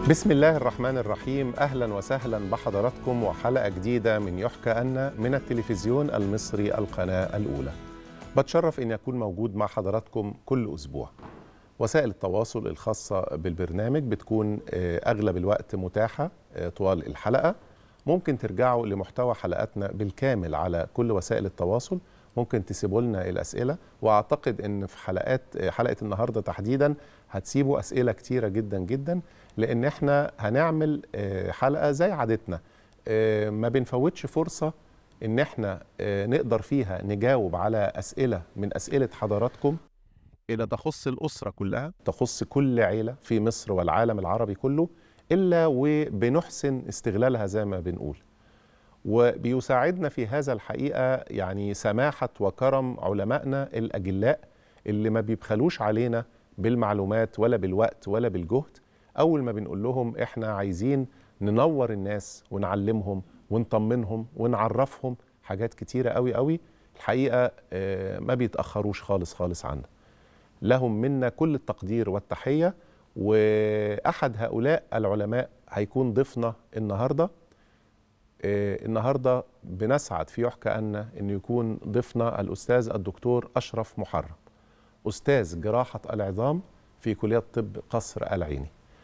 بسم الله الرحمن الرحيم اهلا وسهلا بحضراتكم وحلقه جديده من يحكى ان من التلفزيون المصري القناه الاولى. بتشرف ان اكون موجود مع حضراتكم كل اسبوع. وسائل التواصل الخاصه بالبرنامج بتكون اغلب الوقت متاحه طوال الحلقه. ممكن ترجعوا لمحتوى حلقاتنا بالكامل على كل وسائل التواصل ممكن تسيبوا لنا الاسئله واعتقد ان في حلقات حلقه النهارده تحديدا هتسيبوا اسئله كتيره جدا جدا لان احنا هنعمل حلقه زي عادتنا ما بنفوتش فرصه ان احنا نقدر فيها نجاوب على اسئله من اسئله حضراتكم اللي تخص الاسره كلها تخص كل عيله في مصر والعالم العربي كله الا وبنحسن استغلالها زي ما بنقول وبيساعدنا في هذا الحقيقه يعني سماحه وكرم علمائنا الاجلاء اللي ما بيبخلوش علينا بالمعلومات ولا بالوقت ولا بالجهد اول ما بنقول لهم احنا عايزين ننور الناس ونعلمهم ونطمنهم ونعرفهم حاجات كتيره قوي قوي الحقيقه ما بيتاخروش خالص خالص عنا لهم منا كل التقدير والتحيه واحد هؤلاء العلماء هيكون ضيفنا النهارده النهارده بنسعد في يحكى ان انه يكون ضيفنا الاستاذ الدكتور اشرف محرم استاذ جراحه العظام في كليه طب قصر العيني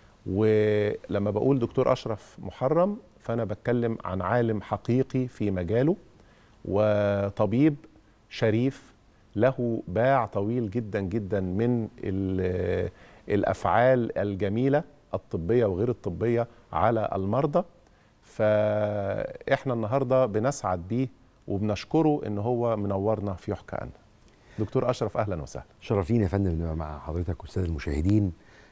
ولما بقول دكتور اشرف محرم فانا بتكلم عن عالم حقيقي في مجاله وطبيب شريف له باع طويل جدا جدا من الافعال الجميله الطبيه وغير الطبيه على المرضى فاحنا النهارده بنسعد بيه وبنشكره ان هو منورنا في يحكى عنه. دكتور اشرف اهلا وسهلا. شرفين يا فندم نبقى مع حضرتك واستاذ المشاهدين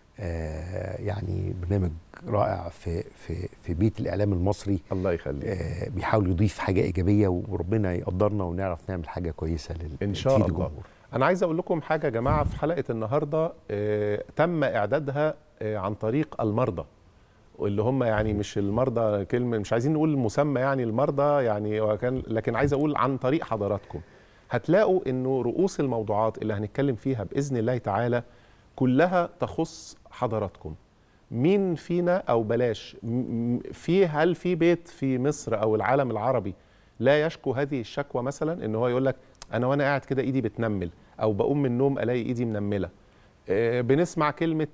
آه يعني برنامج رائع في في في بيت الاعلام المصري الله يخليك آه بيحاول يضيف حاجه ايجابيه وربنا يقدرنا ونعرف نعمل حاجه كويسه لل ان شاء الله الجمهور. انا عايز اقول لكم حاجه يا جماعه في حلقه النهارده آه تم اعدادها آه عن طريق المرضى واللي هم يعني مش المرضى كلمه مش عايزين نقول المسمى يعني المرضى يعني وكان لكن عايز اقول عن طريق حضراتكم هتلاقوا انه رؤوس الموضوعات اللي هنتكلم فيها باذن الله تعالى كلها تخص حضراتكم مين فينا او بلاش في هل في بيت في مصر او العالم العربي لا يشكو هذه الشكوى مثلا ان هو يقول لك انا وانا قاعد كده ايدي بتنمل او بقوم من النوم الاقي ايدي منمله بنسمع كلمه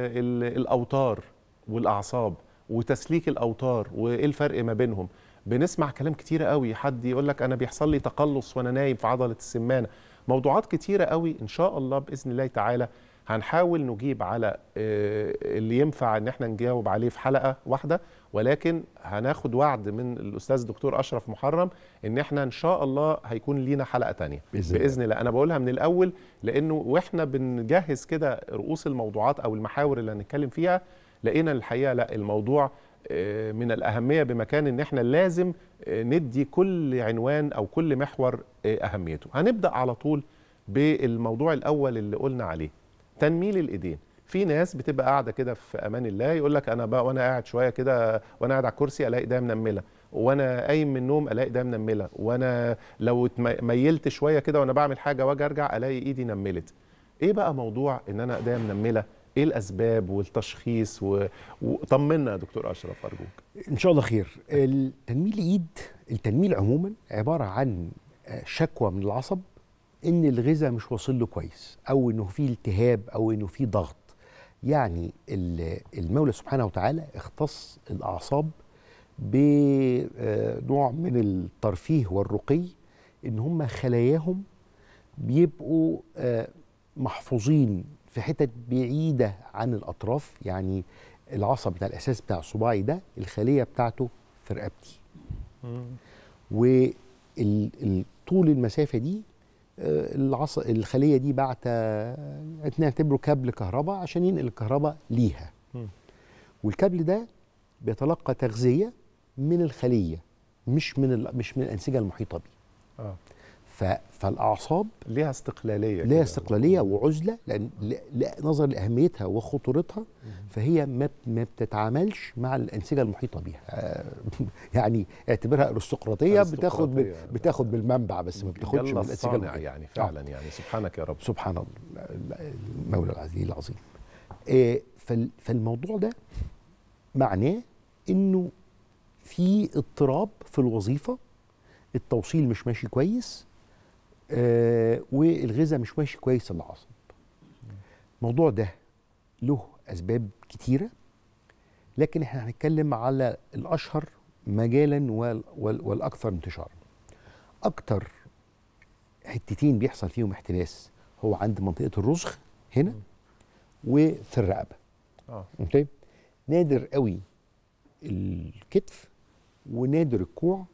الاوتار والاعصاب وتسليك الاوتار وايه الفرق ما بينهم بنسمع كلام كتير قوي حد يقول لك انا بيحصل لي تقلص وانا نايم في عضله السمانه موضوعات كتيره قوي ان شاء الله باذن الله تعالى هنحاول نجيب على اللي ينفع ان احنا نجاوب عليه في حلقه واحده ولكن هناخد وعد من الاستاذ الدكتور اشرف محرم ان احنا ان شاء الله هيكون لينا حلقه تانية بإذن, بإذن الله انا بقولها من الاول لانه واحنا بنجهز كده رؤوس الموضوعات او المحاور اللي هنتكلم فيها لقينا الحقيقه لا الموضوع من الاهميه بمكان ان احنا لازم ندي كل عنوان او كل محور اهميته هنبدا على طول بالموضوع الاول اللي قلنا عليه تنميل الايدين في ناس بتبقى قاعده كده في امان الله يقول لك انا بقى وانا قاعد شويه كده وانا قاعد على الكرسي الاقي ايديا منمله وانا قايم من النوم الاقي ايديا منمله وانا لو ميلت شويه كده وانا بعمل حاجه واجي ارجع الاقي ايدي نملت ايه بقى موضوع ان انا ايديا منمله ايه الاسباب والتشخيص و... وطمنا يا دكتور اشرف ارجوك ان شاء الله خير التنميل الايد التنميل عموما عباره عن شكوى من العصب ان الغذاء مش واصل له كويس او انه في التهاب او انه في ضغط يعني المولى سبحانه وتعالى اختص الاعصاب بنوع من الترفيه والرقي ان هم خلاياهم بيبقوا محفوظين في حتت بعيدة عن الأطراف يعني العصب بتاع الأساس بتاع صباعي ده الخلية بتاعته في رقبتي وطول المسافة دي العص... الخلية دي بعت نعتبره كابل كهرباء عشان ينقل الكهرباء ليها والكابل ده بيتلقى تغذية من الخلية مش من ال... مش من الأنسجة المحيطة بيه آه. فالاعصاب ليها استقلاليه ليها استقلاليه وعزله لان نظرا لاهميتها وخطورتها فهي ما ما بتتعاملش مع الانسجه المحيطه بيها يعني اعتبرها ارستقراطيه بتاخد بتاخد بالمنبع بس ما بتاخدش من الانسجه المحيطه يعني فعلا آه. يعني سبحانك يا رب سبحان الله المولى العزيز العظيم فالموضوع ده معناه انه في اضطراب في الوظيفه التوصيل مش ماشي كويس آه والغذاء مش ماشي كويس للعصب الموضوع ده له اسباب كتيره لكن احنا هنتكلم على الاشهر مجالا وال وال والاكثر انتشارا اكتر حتتين بيحصل فيهم احتباس هو عند منطقه الرسغ هنا وفي الرقبه اه اوكي نادر قوي الكتف ونادر الكوع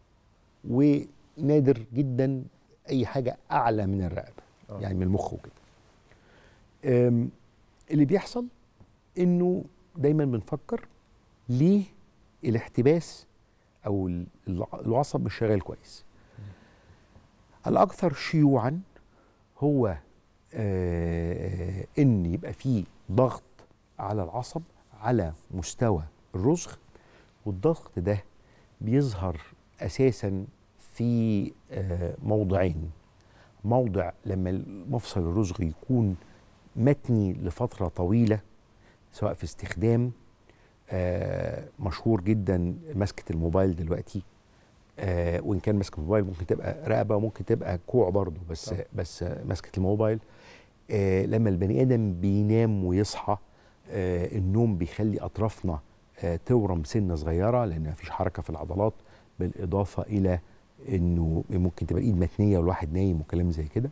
ونادر جدا اي حاجه اعلى من الرقبه آه. يعني من المخ وكده أم، اللي بيحصل انه دايما بنفكر ليه الاحتباس او ال- الع- العصب مش شغال كويس الاكثر شيوعا هو آه، ان يبقى فيه ضغط على العصب على مستوى الرسغ والضغط ده بيظهر اساسا في آه، موضعين موضع لما مفصل الرسغ يكون متني لفتره طويله سواء في استخدام آه، مشهور جدا مسكه الموبايل دلوقتي آه، وان كان مسكه الموبايل ممكن تبقى رقبه وممكن تبقى كوع برضه بس طبعا. بس آه، مسكه الموبايل آه، لما البني ادم بينام ويصحى آه، النوم بيخلي اطرافنا آه، تورم سنه صغيره لان مفيش حركه في العضلات بالاضافه الى انه ممكن تبقى الايد متنيه والواحد نايم وكلام زي كده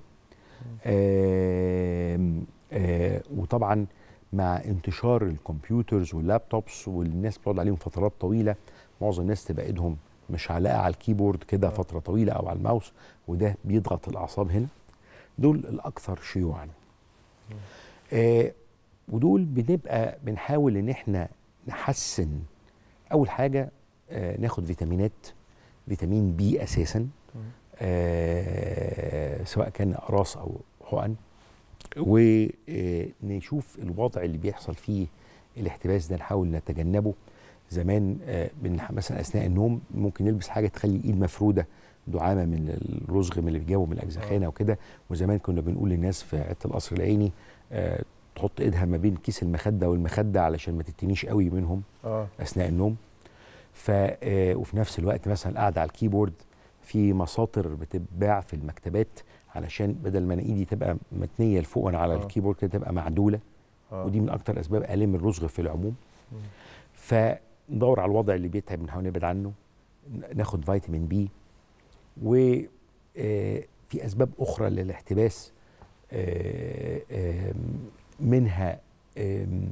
آم، آه، وطبعا مع انتشار الكمبيوترز واللابتوبس والناس بتقعد عليهم فترات طويله معظم الناس تبقى ايدهم مش علاقه على الكيبورد كده آه. فتره طويله او على الماوس وده بيضغط الاعصاب هنا دول الاكثر شيوعا آه ودول بنبقى بنحاول ان احنا نحسن اول حاجه آه ناخد فيتامينات فيتامين بي اساسا آه سواء كان اقراص او حقن ونشوف الوضع اللي بيحصل فيه الاحتباس ده نحاول نتجنبه زمان آه، بنح- مثلا اثناء النوم ممكن نلبس حاجه تخلي الايد مفروده دعامه من الرزغ من اللي بيجاوب من الاجزخانه وكده وزمان كنا بنقول للناس في عده القصر العيني آه، تحط ايدها ما بين كيس المخده والمخده علشان ما تتنيش قوي منهم اه اثناء النوم ف آه، وفي نفس الوقت مثلا القعده على الكيبورد في مساطر بتتباع في المكتبات علشان بدل ما انا ايدي تبقى متنيه لفوق وانا على آه. الكيبورد كده تبقى معدوله اه ودي من اكتر اسباب الام الرزغ في العموم مم. فندور على الوضع اللي بيتعب نحاول نبعد عنه ن- ناخد فيتامين بي وفي اسباب اخرى للاحتباس آه، آم، منها آم،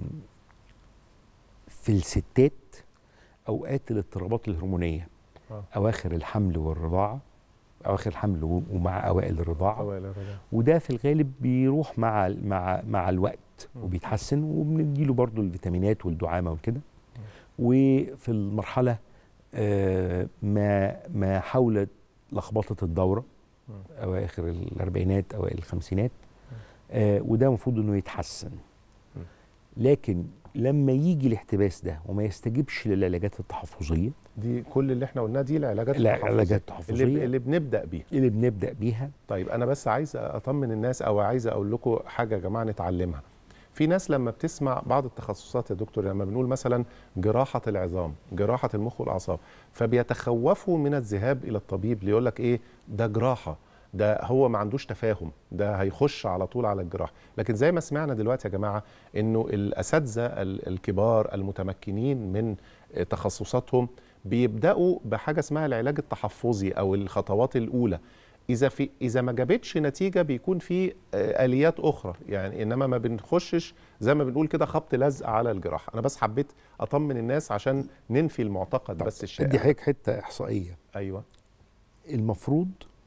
في الستات اوقات الاضطرابات الهرمونيه آه. اواخر الحمل والرضاعه اواخر الحمل و- ومع اوائل الرضاعه أوائل الرضاعة. وده في الغالب بيروح مع مع مع الوقت مم. وبيتحسن وبنديله برضو الفيتامينات والدعامه وكده وفي المرحله آه، ما ما حول لخبطه الدوره مم. اواخر الاربعينات اوائل الخمسينات آه، وده المفروض انه يتحسن مم. لكن لما يجي الاحتباس ده وما يستجيبش للعلاجات التحفظيه دي كل اللي احنا قلناه دي العلاجات العلاجات التحفظية اللي, التحفظيه اللي بنبدا بيها اللي بنبدا بيها طيب انا بس عايز اطمن الناس او عايز اقول لكم حاجه يا جماعه نتعلمها في ناس لما بتسمع بعض التخصصات يا دكتور لما بنقول مثلا جراحه العظام جراحه المخ والاعصاب فبيتخوفوا من الذهاب الى الطبيب ليقول لك ايه ده جراحه ده هو ما عندوش تفاهم ده هيخش على طول على الجراحه لكن زي ما سمعنا دلوقتي يا جماعه انه الاساتذه ال- الكبار المتمكنين من تخصصاتهم بيبداوا بحاجه اسمها العلاج التحفظي او الخطوات الاولى اذا في اذا ما جابتش نتيجه بيكون في آه، اليات اخرى يعني انما ما بنخشش زي ما بنقول كده خبط لزق على الجراحه انا بس حبيت اطمن الناس عشان ننفي المعتقد بس ادي الشائع حضرتك حته احصائيه ايوه المفروض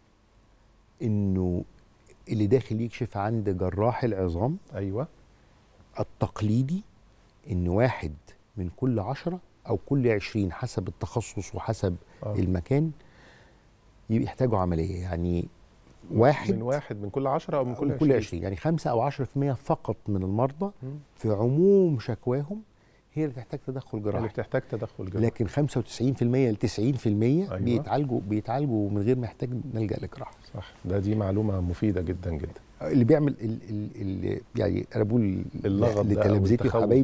انه اللي داخل يكشف عند جراح العظام ايوه التقليدي ان واحد من كل عشرة او كل عشرين حسب التخصص وحسب آه. المكان يبقى يحتاجوا عملية يعني واحد من واحد من كل عشرة او من كل, من كل عشرين يعني خمسة او عشرة في المية فقط من المرضى مم. في عموم شكواهم هي اللي تحتاج تدخل اللي جراحي بتحتاج تدخل جراحي لكن 95% ل 90% أيوة. بيتعالجوا بيتعالجوا من غير ما يحتاج نلجا لجراحه صح ده دي معلومه مفيده جدا جدا اللي بيعمل ال ال ال يعني انا بقول اللغط ده أو لتلامذتي التخوف وحبايبي ده.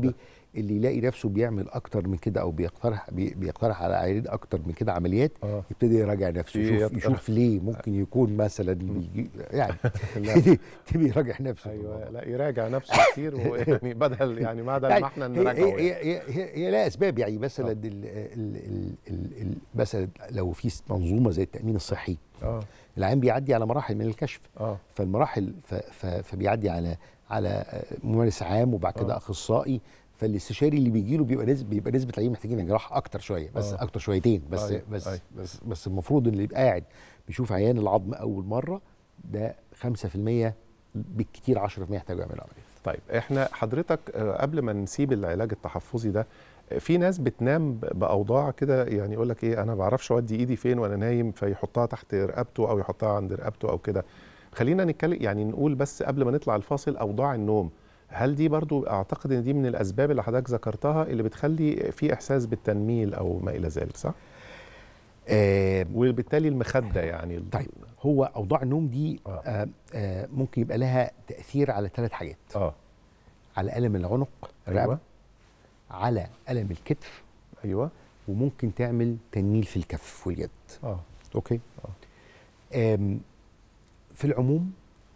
اللي يلاقي نفسه بيعمل اكتر من كده او بيقترح بي- بيقترح على عيانين اكتر من كده عمليات اه يبتدي يراجع نفسه يشوف, يط- يشوف ليه ممكن يكون مثلا بيجي يعني لا. يبتدي يراجع نفسه في ايوه الموضوع. لا يراجع نفسه كتير ويعني بدل يعني بدل يعني ما احنا هي, نراجعه هي, يعني. هي, هي, هي لها اسباب يعني مثلا آه. ال ال ال ال ال مثلا لو في منظومه زي التامين الصحي اه العيان بيعدي على مراحل من الكشف اه فالمراحل ف ف فبيعدي على على ممارس عام وبعد كده آه. اخصائي فالاستشاري اللي بيجي له بيبقى نسبه بيبقى نسبه العيان محتاجين جراحه اكتر شويه بس آه. اكتر شويتين بس أيوة، بس أيوة. بس بس بس المفروض ان اللي يبقى قاعد بيشوف عيان العظم اول مره ده 5% بالكتير 10% يحتاجوا يعملوا عمليه طيب احنا حضرتك آه، قبل ما نسيب العلاج التحفظي ده آه، في ناس بتنام ب- باوضاع كده يعني يقول لك ايه انا ما بعرفش اودي ايدي فين وانا نايم فيحطها تحت رقبته او يحطها عند رقبته او كده خلينا نتكلم يعني نقول بس قبل ما نطلع الفاصل اوضاع النوم هل دي برضو اعتقد ان دي من الاسباب اللي حضرتك ذكرتها اللي بتخلي في احساس بالتنميل او ما الى ذلك صح آه وبالتالي المخده يعني ال- طيب هو اوضاع النوم دي آه. آه آه ممكن يبقى لها تاثير على ثلاث حاجات اه على الم العنق الرقبه ايوه على الم الكتف ايوه وممكن تعمل تنميل في الكف واليد اه اوكي آم في العموم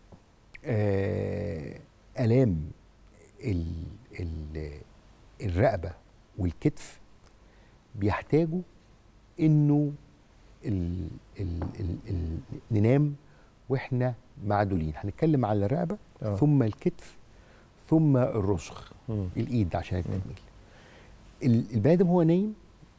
آه الام ال ال الرقبه والكتف بيحتاجوا انه ال ال ال ال ننام واحنا معدولين هنتكلم على الرقبه آه. ثم الكتف ثم الرسغ مم. الايد عشان التنميل ال- البني ادم هو نايم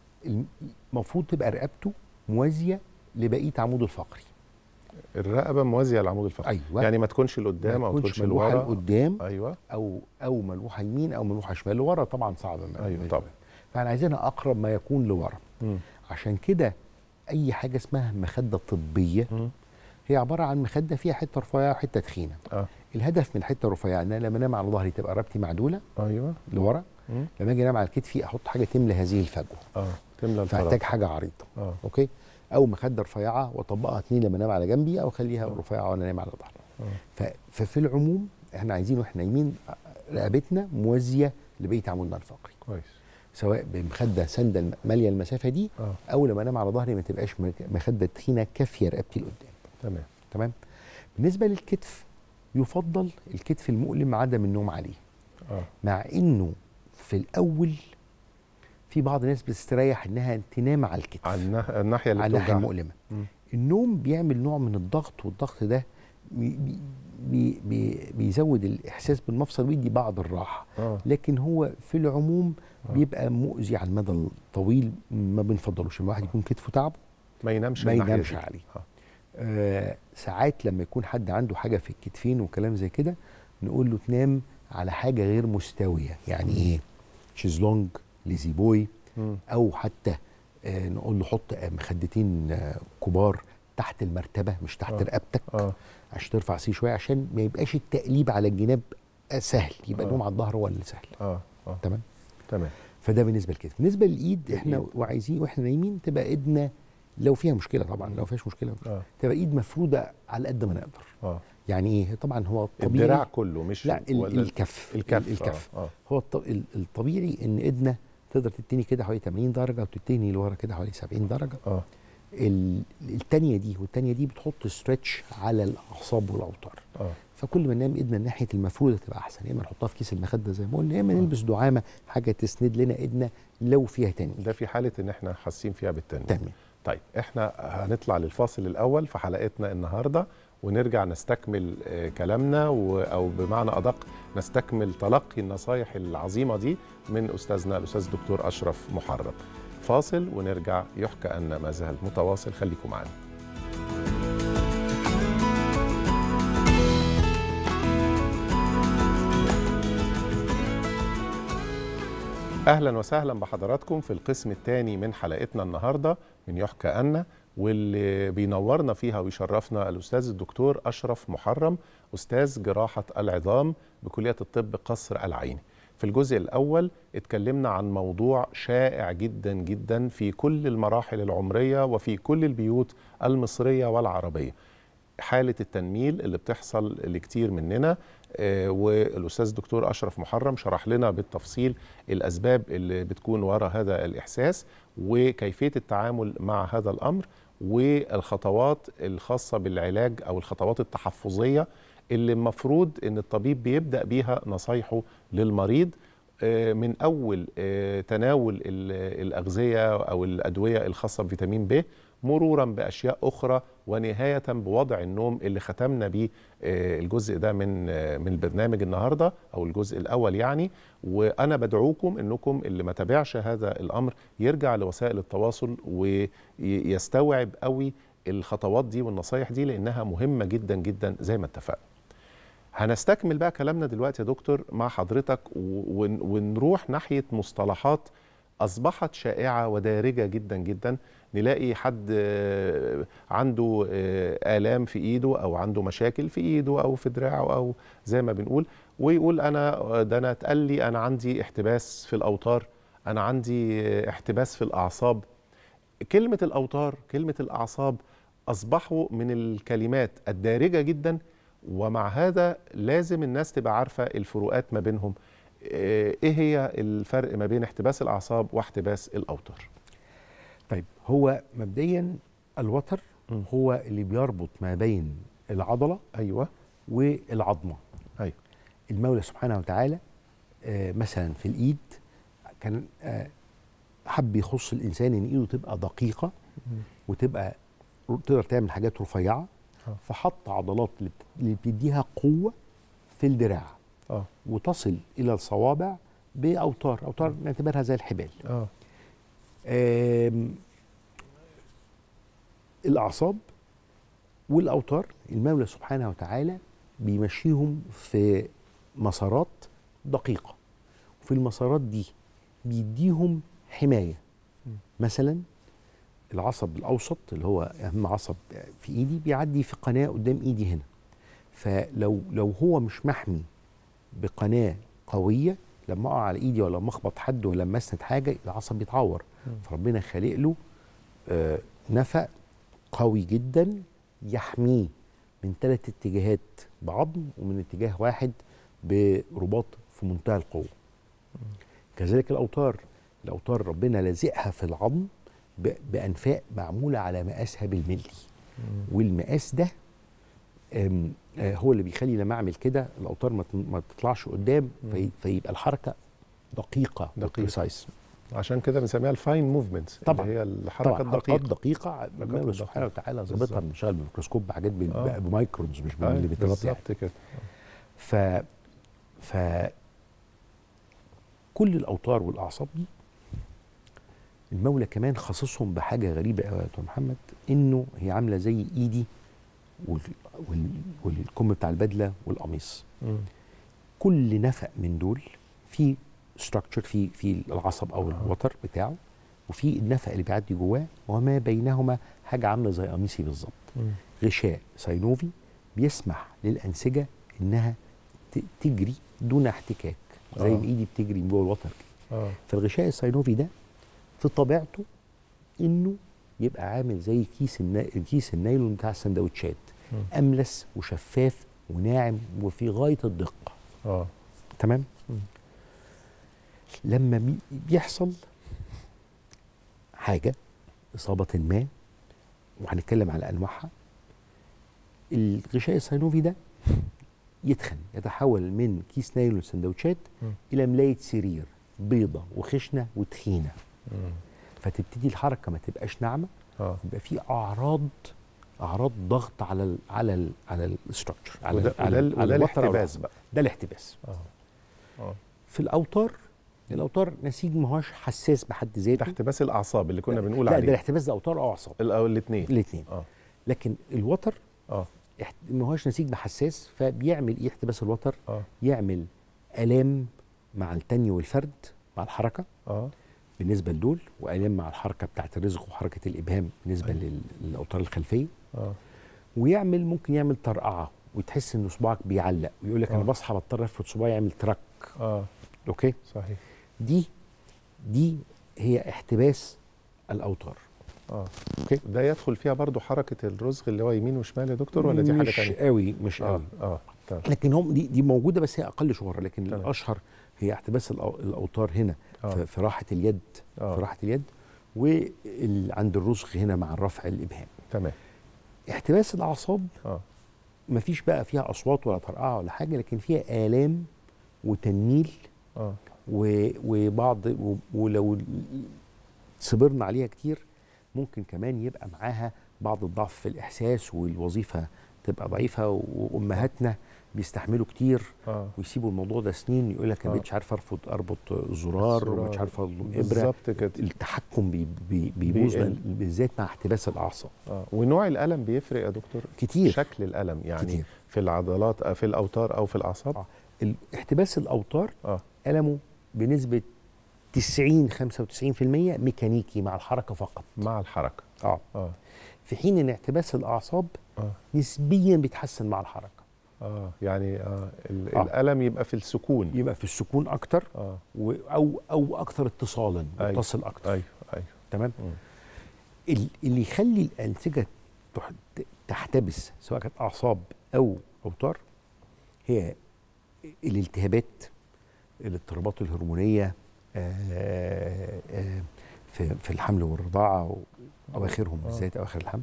المفروض تبقى رقبته موازيه لبقيه عموده الفقري الرقبه موازيه للعمود الفقري ايوه يعني ما تكونش لقدام ما او تكونش تكونش ملوحه لورا لقدام ايوه او او ملوحه يمين او ملوحه شمال لورا طبعا صعب ايوه طبعا فاحنا عايزينها اقرب ما يكون لورا مم. عشان كده اي حاجه اسمها مخده طبيه مم. هي عباره عن مخده فيها حته رفيعه وحته تخينه اه الهدف من الحته الرفيعه ان انا لما انام على ظهري تبقى رقبتي معدوله ايوه لورا مم. لما اجي انام على كتفي احط حاجه تملى هذه الفجوه اه تملى الفراغ فاحتاج حاجه عريضه اه اوكي او مخده رفيعه واطبقها اتنين لما انام على جنبي او اخليها رفيعه وانا نايم على ظهري آه. ف- ففي العموم احنا عايزين واحنا نايمين رقبتنا موازيه لبقيه عمودنا الفقري كويس سواء بمخده سنده الم- ماليه المسافه دي اه او لما انام على ظهري ما تبقاش مك- مخده تخينه كافيه رقبتي لقدام تمام تمام بالنسبه للكتف يفضل الكتف المؤلم عدم النوم عليه اه مع انه في الاول في بعض الناس بتستريح انها تنام على الكتف على الناح- الناحيه اللي على الناحيه بتوجعها. المؤلمه مم. النوم بيعمل نوع من الضغط والضغط ده بي بي بي بيزود الاحساس بالمفصل ويدي بعض الراحه اه لكن هو في العموم آه. بيبقى مؤذي على المدى الطويل ما بنفضلوش الواحد يكون كتفه تعبه ما ينامش ما الناحية ينامش دي. عليه. آه. آه ساعات لما يكون حد عنده حاجه في الكتفين وكلام زي كده نقول له تنام على حاجه غير مستويه يعني ايه شيزلونج ليزي بوي مم. او حتى آه نقول له حط آه، مخدتين آه كبار تحت المرتبه مش تحت آه. رقبتك اه عشان ترفع سيه شويه عشان ما يبقاش التقليب على الجناب آه، سهل يبقى آه. النوم على الظهر هو اللي سهل اه اه تمام تمام فده بالنسبه للكتف بالنسبه للايد احنا الإيد. وعايزين واحنا نايمين تبقى ايدنا لو فيها مشكله طبعا لو فيهاش مشكله اه تبقى ايد مفروده على قد ما نقدر اه يعني ايه طبعا هو الطبيعي الدراع كله مش لا ال- ولا الكف الكف الكف اه, آه. هو الط- ال- الطبيعي ان ايدنا تقدر تتني كده حوالي 80 درجه وتتني لورا كده حوالي 70 درجه اه ال- التانية دي والتانية دي بتحط ستريتش على الاعصاب والاوتار اه فكل ما ننام ايدنا ناحيه المفروده تبقى احسن يا اما نحطها في كيس المخده زي ما قلنا يا اما نلبس دعامه حاجه تسند لنا ايدنا لو فيها تنميل ده في حاله ان احنا حاسين فيها بالتنميل تنميل طيب احنا هنطلع للفاصل الاول في حلقتنا النهارده ونرجع نستكمل آه، كلامنا و- او بمعنى ادق نستكمل تلقي النصايح العظيمه دي من استاذنا الاستاذ الدكتور اشرف محرم فاصل ونرجع يحكى ان ما زال متواصل خليكم معنا اهلا وسهلا بحضراتكم في القسم الثاني من حلقتنا النهارده من يحكى أن واللي بينورنا فيها ويشرفنا الاستاذ الدكتور اشرف محرم استاذ جراحه العظام بكليه الطب قصر العيني في الجزء الاول اتكلمنا عن موضوع شائع جدا جدا في كل المراحل العمريه وفي كل البيوت المصريه والعربيه حاله التنميل اللي بتحصل لكتير مننا آه، والاستاذ الدكتور اشرف محرم شرح لنا بالتفصيل الاسباب اللي بتكون وراء هذا الاحساس وكيفيه التعامل مع هذا الامر والخطوات الخاصه بالعلاج او الخطوات التحفظيه اللي المفروض ان الطبيب بيبدا بيها نصايحه للمريض آه، من اول آه، تناول ال- الاغذيه او الادويه الخاصه بفيتامين ب مرورا باشياء اخرى ونهايه بوضع النوم اللي ختمنا بيه آه، الجزء ده من آه، من البرنامج النهارده او الجزء الاول يعني وانا بدعوكم انكم اللي ما تابعش هذا الامر يرجع لوسائل التواصل ويستوعب قوي الخطوات دي والنصايح دي لانها مهمه جدا جدا زي ما اتفقنا هنستكمل بقى كلامنا دلوقتي يا دكتور مع حضرتك و- ون- ونروح ناحية مصطلحات أصبحت شائعة ودارجة جدا جدا نلاقي حد آه، عنده آه، آلام في إيده أو عنده مشاكل في إيده أو في دراعه أو زي ما بنقول ويقول أنا آه، ده أنا اتقال لي أنا عندي احتباس في الأوتار أنا عندي آه، احتباس في الأعصاب كلمة الأوتار كلمة الأعصاب أصبحوا من الكلمات الدارجة جدا ومع هذا لازم الناس تبقى عارفة الفروقات ما بينهم آه، إيه هي الفرق ما بين احتباس الأعصاب واحتباس الأوتار طيب هو مبدئيا الوتر مم. هو اللي بيربط ما بين العضله أيوة والعظمه أيوة المولى سبحانه وتعالى آه، مثلا في الايد كان آه، حب يخص الانسان ان ايده تبقى دقيقه وتبقى ر- تقدر تعمل حاجات رفيعه آه. فحط عضلات اللي بت- اللي بتديها قوه في الدراع آه وتصل الى الصوابع باوتار اوتار نعتبرها زي الحبال آه آم، الاعصاب والاوتار المولى سبحانه وتعالى بيمشيهم في مسارات دقيقه وفي المسارات دي بيديهم حمايه م. مثلا العصب الاوسط اللي هو اهم عصب في ايدي بيعدي في قناه قدام ايدي هنا فلو لو هو مش محمي بقناه قويه لما اقع على ايدي ولا لما اخبط حد ولا لما اسند حاجه العصب بيتعور مم. فربنا خالق له آه، نفق قوي جدا يحميه من ثلاث اتجاهات بعظم ومن اتجاه واحد برباط في منتهى القوه كذلك الاوتار الاوتار ربنا لازقها في العظم ب- بانفاق معموله على مقاسها بالملي والمقاس ده آم، آه، هو اللي بيخلي لما اعمل كده الاوتار ما ت- ما تطلعش قدام في فيبقى الحركه دقيقه دقيقة. precise. عشان كده بنسميها الفاين موفمنت طبعاً. هي الحركة طبعا حركات الدقيقة دقيقه المولى الدقيقة. سبحانه وتعالى بالظبط. ظابطها بنشتغل بالميكروسكوب بحاجات بال- آه. بمايكرونز مش أيوة، بالمليمترات يعني بالظبط كده ف ف كل الاوتار والاعصاب دي المولى كمان خصصهم بحاجه غريبه قوي يا دكتور محمد انه هي عامله زي ايدي وال... وال... والكم بتاع البدله والقميص مم. كل نفق من دول في ستراكشر في في العصب او آه. الوتر بتاعه وفي النفق اللي بيعدي جواه وما بينهما حاجه عامله زي قميصي بالظبط مم. غشاء سينوفي بيسمح للانسجه انها ت- تجري دون احتكاك زي آه. ما ايدي بتجري من جوه الوتر كده. آه فالغشاء السينوفي ده في طبيعته انه يبقى عامل زي كيس النا... كيس النايلون بتاع السندوتشات مم. املس وشفاف وناعم وفي غايه الدقه آه تمام مم. لما بي- بيحصل حاجه اصابه ما وهنتكلم على انواعها الغشاء الصينوفي ده يتخن يتحول من كيس نايلون سندوتشات مم. الى ملايه سرير بيضه وخشنه وتخينه مم. فتبتدي الحركه ما تبقاش ناعمه آه يبقى في اعراض اعراض ضغط على ال على ال على الاستراكشر على وده ال- على وده, ال- على وده الوتر أو الاحتباس العصب. بقى ده الاحتباس آه آه في الاوتار الاوتار نسيج ما هوش حساس بحد ذاته احتباس الأعصاب اللي كنا بنقول لا ده عليه الاحتباس ده اوتار او اعصاب الاثنين الاثنين اه لكن الوتر اه احت- ما هوش نسيج بحساس فبيعمل ايه احتباس الوتر اه يعمل الام مع التاني والفرد مع الحركه اه بالنسبه لدول والام مع الحركه بتاعت الرزق وحركه الابهام بالنسبه أيوة. لل- للاوتار الخلفيه اه ويعمل ممكن يعمل طرقعه وتحس ان صباعك بيعلق ويقول لك انا آه. بصحى بضطر افرد صباعي يعمل ترك اه اوكي صحيح دي دي هي احتباس الاوتار اه أوكي. ده يدخل فيها برضو حركة الرزق اللي هو يمين وشمال يا دكتور ولا دي حاجة مش تانية؟ قوي مش اه قوي اه تمام. لكن هم دي دي موجوده بس هي اقل شهره لكن تمام. الاشهر هي احتباس الأو- الاوتار هنا آه. في, في راحه اليد آه. في راحه اليد وعند الرسغ هنا مع الرفع الابهام تمام احتباس الاعصاب اه مفيش بقى فيها اصوات ولا طرقعه ولا حاجه لكن فيها الام وتنميل اه و- وبعض و- ولو صبرنا عليها كتير ممكن كمان يبقى معاها بعض الضعف في الاحساس والوظيفه تبقى ضعيفه وامهاتنا بيستحملوا كتير اه ويسيبوا الموضوع ده سنين يقول لك آه. انا مش عارف ارفض اربط زرار ومش عارف الابره بالظبط كده التحكم بي بي بيبوظ بيقل. بالذات مع احتباس الاعصاب اه ونوع الالم بيفرق يا دكتور كتير شكل الالم يعني كتير. في العضلات آه، في الاوتار او في الاعصاب آه. ال- احتباس الاوتار اه ألمه بنسبة 90 95% ميكانيكي مع الحركة فقط مع الحركه اه اه في حين ان احتباس الاعصاب اه نسبيا بيتحسن مع الحركة اه يعني آه ال- آه. الالم يبقى في السكون يبقى في السكون اكتر اه و او او اكثر اتصالا أيوة. متصل اكتر ايوه ايوه تمام مم. ال- اللي يخلي الانسجه تح- ت- تحتبس سواء كانت اعصاب او اوتار هي الالتهابات الاضطرابات الهرمونيه آه، آه، في في الحمل والرضاعه واواخرهم آه. بالذات اواخر الحمل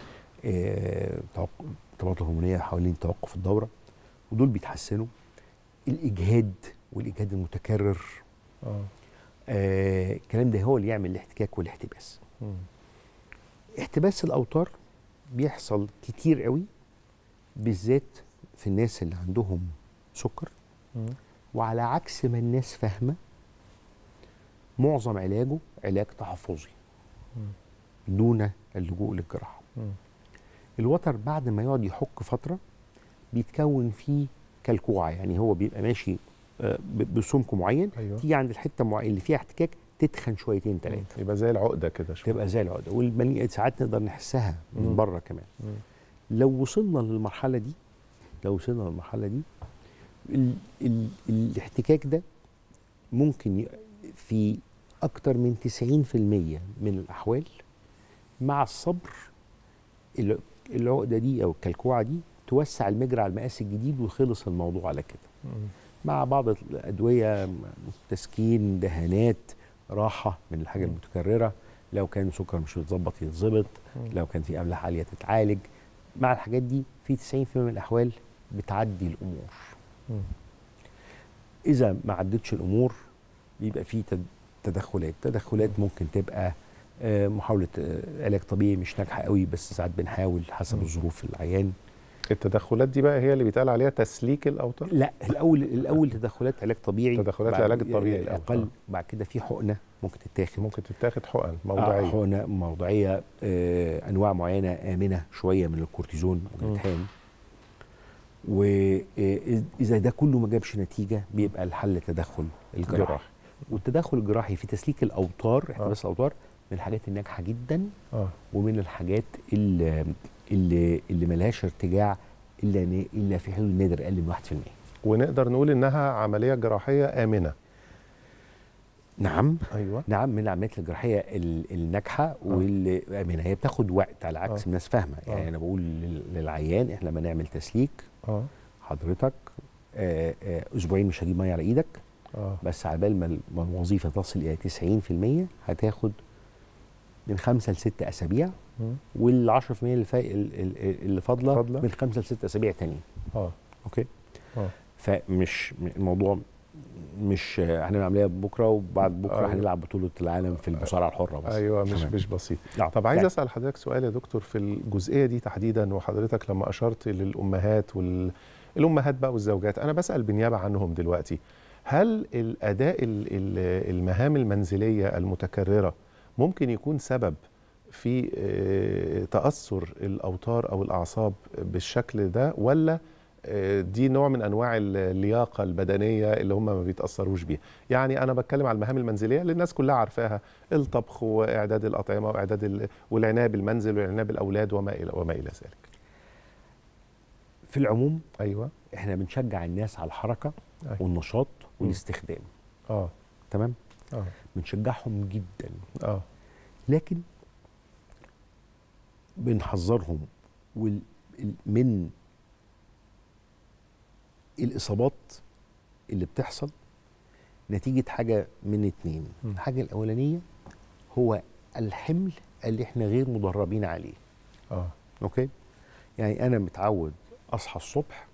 آه، توق- الاضطرابات الهرمونيه حوالين توقف الدوره ودول بيتحسنوا الاجهاد والاجهاد المتكرر اه آه، الكلام ده هو اللي يعمل الاحتكاك والاحتباس مم. احتباس الاوتار بيحصل كتير قوي بالذات في الناس اللي عندهم سكر مم. وعلى عكس ما الناس فاهمه معظم علاجه علاج تحفظي مم. دون اللجوء للجراحه مم. الوتر بعد ما يقعد يحك فتره بيتكون فيه كالكوعه يعني هو بيبقى ماشي آه، ب- بسمك معين ايوه تيجي عند الحته معينه اللي فيها احتكاك تتخن شويتين ثلاثه مم. يبقى زي العقده كده شويه تبقى زي العقده والمليئه ساعات نقدر نحسها من مم. بره كمان مم. لو وصلنا للمرحله دي لو وصلنا للمرحله دي ال ال الاحتكاك ده ممكن ي- في اكتر من 90% من الاحوال مع الصبر الع- العقده دي او الكلكوعه دي توسع المجرى على المقاس الجديد وخلص الموضوع على كده مم. مع بعض الادويه م- تسكين دهانات راحه من الحاجه مم. المتكرره لو كان سكر مش متظبط يتظبط مم. لو كان في املاح عاليه تتعالج مع الحاجات دي في 90% من الاحوال بتعدي الامور مم. اذا ما عدتش الامور بيبقى في تد- تدخلات تدخلات ممكن تبقى آه، محاوله آه، علاج طبيعي مش ناجحه قوي بس ساعات بنحاول حسب مم. الظروف العيان التدخلات دي بقى هي اللي بيتقال عليها تسليك الاوتار لا الاول الاول تدخلات علاج طبيعي تدخلات بعد- العلاج الطبيعي الأول. اقل آه. بعد كده في حقنه ممكن تتاخد ممكن تتاخد حقن آه، موضعيه حقنه موضعيه آه، انواع معينه امنه شويه من الكورتيزون مم. والالتهام واذا ده كله ما جابش نتيجه بيبقى الحل تدخل الجراحي جراحي. والتدخل الجراحي في تسليك الاوتار احتباس الاوتار من الحاجات الناجحه جدا اه ومن الحاجات اللي اللي, اللي ملهاش ارتجاع الا ن- الا في حدود نادر اقل من 1% ونقدر نقول انها عمليه جراحيه امنه نعم ايوه نعم من العمليات الجراحيه ال- الناجحه واللي منها هي بتاخد وقت على عكس آه. الناس فاهمه يعني آه. انا بقول لل- للعيان احنا لما نعمل تسليك اه حضرتك آه، آه، اسبوعين مش هجيب ميه على ايدك اه بس على بال ما ال- ما الوظيفه تصل الى 90% هتاخد من خمسه لست اسابيع مم. وال 10% اللي فا... ال- ال- اللي فاضله فاضلة. من خمسه لست اسابيع تانيين اه اوكي اه فمش م- الموضوع مش آه، هنعمل عمليه بكره وبعد بكره أيوة. هنلعب بطوله العالم في المصارعه الحره بس ايوه مش تمام. مش بسيط نعم. طب عايز يعني اسال حضرتك سؤال يا دكتور في الجزئيه دي تحديدا وحضرتك لما اشرت للامهات وال الامهات بقى والزوجات انا بسال بالنيابه عنهم دلوقتي هل الاداء ال- ال- المهام المنزليه المتكرره ممكن يكون سبب في آه، تاثر الاوتار او الاعصاب بالشكل ده ولا آه، دي نوع من انواع اللياقه البدنيه اللي هم ما بيتاثروش بيها يعني انا بتكلم على المهام المنزليه اللي الناس كلها عارفاها الطبخ واعداد الاطعمه واعداد ال- والعنايه بالمنزل والعنايه بالاولاد وما الى وما الى ذلك في العموم ايوه احنا بنشجع الناس على الحركه أيوة. والنشاط والاستخدام اه تمام اه بنشجعهم جدا اه لكن بنحذرهم وال ال- من الاصابات اللي بتحصل نتيجه حاجه من اتنين مم. الحاجه الاولانيه هو الحمل اللي احنا غير مدربين عليه اه اوكي يعني انا متعود اصحى الصبح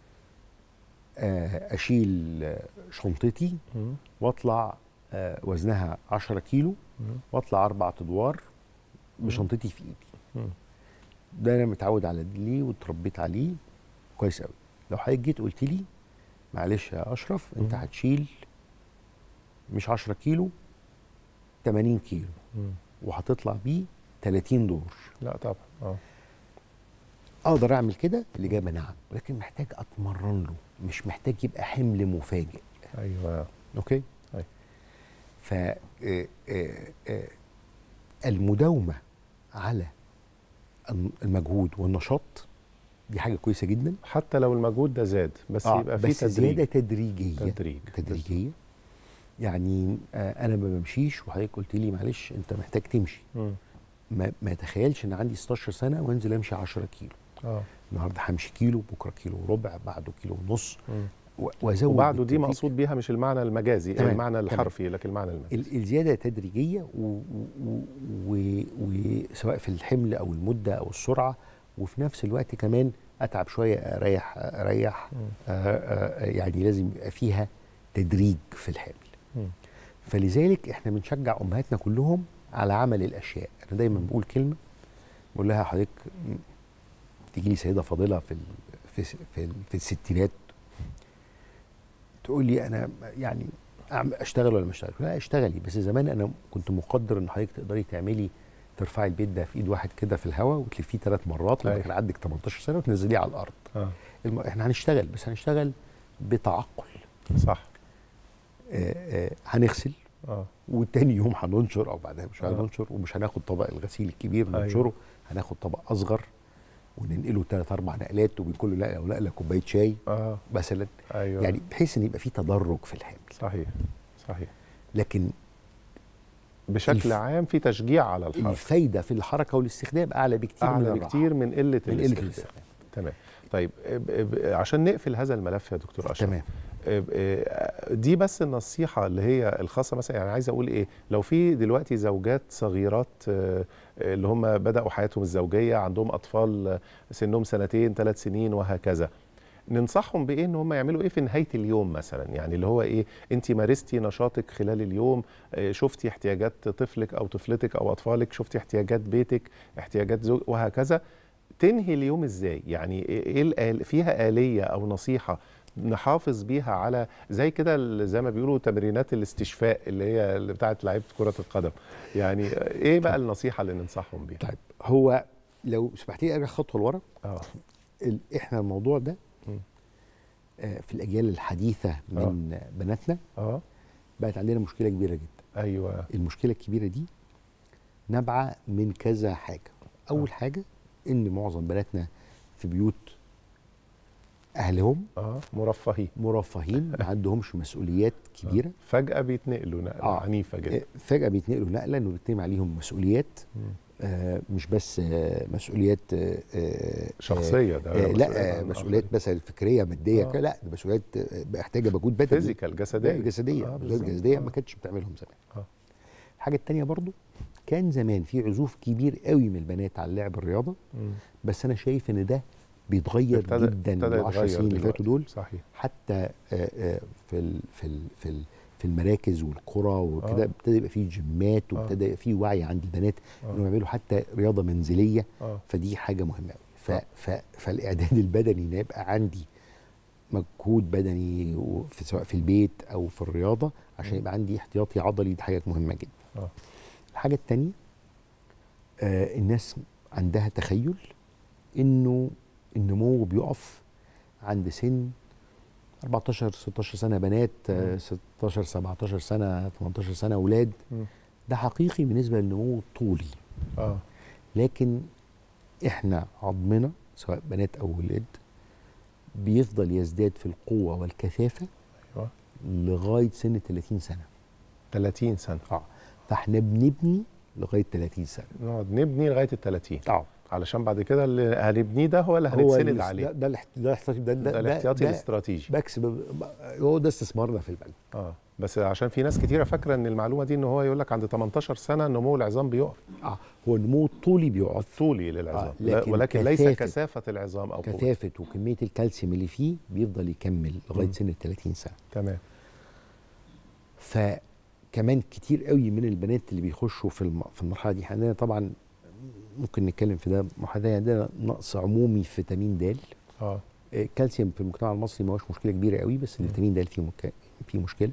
آه، اشيل آه، شنطتي مم. واطلع آه، وزنها 10 كيلو مم. واطلع اربع ادوار بشنطتي في ايدي مم. ده انا متعود على ليه واتربيت عليه كويس قوي لو حضرتك جيت قلت لي معلش يا اشرف انت مم. هتشيل مش 10 كيلو 80 كيلو مم. وهتطلع بيه 30 دور لا طبعا اه اقدر اعمل كده الاجابه نعم ولكن محتاج اتمرن له مش محتاج يبقى حمل مفاجئ ايوه اوكي أي. ف آه، آه، آه، المداومه على الم- المجهود والنشاط دي حاجه كويسه جدا حتى لو المجهود ده زاد بس آه، يبقى في بس زياده تدريج تدريجيه تدريج تدريجيه يعني آه، انا ما بمشيش وحضرتك قلت لي معلش انت محتاج تمشي مم. ما, ما تخيلش ان عندي 16 سنه وانزل امشي 10 كيلو اه النهارده همشي كيلو بكره كيلو وربع بعده كيلو ونص مم. و- وازود وبعده دي بالتدريج. مقصود بيها مش المعنى المجازي تمام، المعنى تمام. الحرفي لكن المعنى المجازي ال- الزياده تدريجيه و- و- و- وسواء في الحمل او المده او السرعه وفي نفس الوقت كمان اتعب شويه اريح اريح مم. آه، آه، يعني لازم يبقى فيها تدريج في الحمل مم. فلذلك احنا بنشجع امهاتنا كلهم على عمل الاشياء انا دايما بقول كلمه بقول لها حضرتك م، تيجي لي سيده فاضله في ال في س- في, ال في الستينات تقول لي انا يعني أعم- اشتغل ولا ما اشتغل لا اشتغلي بس زمان انا كنت مقدر ان حضرتك تقدري تعملي ترفعي البيت ده في ايد واحد كده في الهواء وتلفيه ثلاث مرات لما أيوة. كان عندك 18 سنه وتنزليه على الارض اه الم... احنا هنشتغل بس هنشتغل بتعقل صح آه آه هنغسل اه وتاني يوم هننشر او بعدها مش آه. هننشر ومش هناخد طبق الغسيل الكبير أيوة. ننشره هناخد طبق اصغر وننقله ثلاث اربع نقلات وبين كل نقله ونقله كوبايه شاي اه مثلا ايوه يعني بحيث ان يبقى في تدرج في الحمل صحيح صحيح لكن بشكل الف- عام في تشجيع على الحركه الفايده في الحركه والاستخدام اعلى بكتير من اعلى الراحة. بكتير من قله من قله الاستخدام الاستخدام تمام طيب ب- ب- عشان نقفل هذا الملف يا دكتور اشرف تمام آه، دي بس النصيحة اللي هي الخاصة مثلا يعني عايز أقول إيه لو في دلوقتي زوجات صغيرات آه، آه، اللي هم بدأوا حياتهم الزوجية عندهم أطفال آه، سنهم سنتين ثلاث سنين وهكذا ننصحهم بايه ان هم يعملوا ايه في نهايه اليوم مثلا يعني اللي هو ايه انت مارستي نشاطك خلال اليوم آه، شفتي احتياجات طفلك او طفلتك او اطفالك شفتي احتياجات بيتك احتياجات زوج وهكذا تنهي اليوم ازاي يعني ايه الآل فيها آلية او نصيحة نحافظ بيها على زي كده ال- زي ما بيقولوا تمرينات الاستشفاء اللي هي اللي بتاعت لعيبه كره القدم يعني ايه بقى النصيحه اللي ننصحهم بيها طيب هو لو سمحت لي ارجع خطوه لورا اه ال- احنا الموضوع ده مم. آه، في الاجيال الحديثه من بناتنا اه بقت عندنا مشكله كبيره جدا ايوه المشكله الكبيره دي نابعه من كذا حاجه اول آه. حاجه ان معظم بناتنا في بيوت اهلهم اه مرفهين مرفهين ما عندهمش مسؤوليات كبيره فجاه بيتنقلوا نقله آه. عنيفه جدا آه، فجاه بيتنقلوا نقله انه بيتم عليهم مسؤوليات مم. آه، مش بس آه، مسؤوليات آه، آه، شخصيه ده آه، مسؤولية لا آه، عن مسؤوليات مثلا فكريه ماديه آه. كده، لا ده مسؤوليات آه، محتاجه مجهود بدني فيزيكال جسديه جسديه آه، مسؤوليات بالظبط. جسديه آه. ما كانتش بتعملهم زمان آه. الحاجه التانية برضو كان زمان في عزوف كبير قوي من البنات على لعب الرياضه مم. بس انا شايف ان ده بيتغير ابتدى- جدا ابتدى من 10 يتغير سنين اللي دلوقتي. فاتوا دول صحيح حتى آه، آه، في ال في ال في ال في المراكز والقرى وكده آه. ابتدى يبقى فيه جيمات آه. وابتدى يبقى فيه وعي عند البنات آه. انهم يعملوا حتى رياضه منزليه اه فدي حاجه مهمه قوي ف آه. ف فالاعداد البدني ان يبقى عندي مجهود بدني و- في سواء في البيت او في الرياضه عشان مم. يبقى عندي احتياطي عضلي دي حاجه مهمه جدا آه. الحاجه الثانيه آه الناس عندها تخيل انه النمو بيقف عند سن 14 16 سنه بنات آه، مم. 16 17 سنه 18 سنه اولاد مم. ده حقيقي بالنسبه للنمو الطولي اه لكن احنا عظمنا سواء بنات او ولاد بيفضل يزداد في القوه والكثافه ايوه لغايه سن 30 سنه 30 سنه اه فاحنا بنبني لغايه 30 سنه نقعد نبني لغايه ال 30 اه علشان بعد كده اللي هنبنيه ده هو اللي هو هنتسند الاس- عليه ده, ده, الاحت- ده الاحتياطي ده, ده, ده الاحتياطي ده الاستراتيجي بكس ب- هو ده استثمارنا في البنك اه بس عشان في ناس كتيره فاكره ان المعلومه دي ان هو يقول لك عند 18 سنه نمو العظام بيقف اه هو النمو الطولي بيقعد طولي للعظام آه، لا- لكن ولكن ليس كثافة- كثافه العظام او قوة. كثافه وكميه الكالسيوم اللي فيه بيفضل يكمل لغايه مم. سن ال 30 سنه تمام فكمان كتير قوي من البنات اللي بيخشوا في الم... في المرحله دي إحنا عندنا طبعا ممكن نتكلم في ده محاذاه عندنا نقص عمومي في فيتامين د اه آه، الكالسيوم في المجتمع المصري ما هوش مشكله كبيره قوي بس مم. الفيتامين د فيه مك... فيه مشكله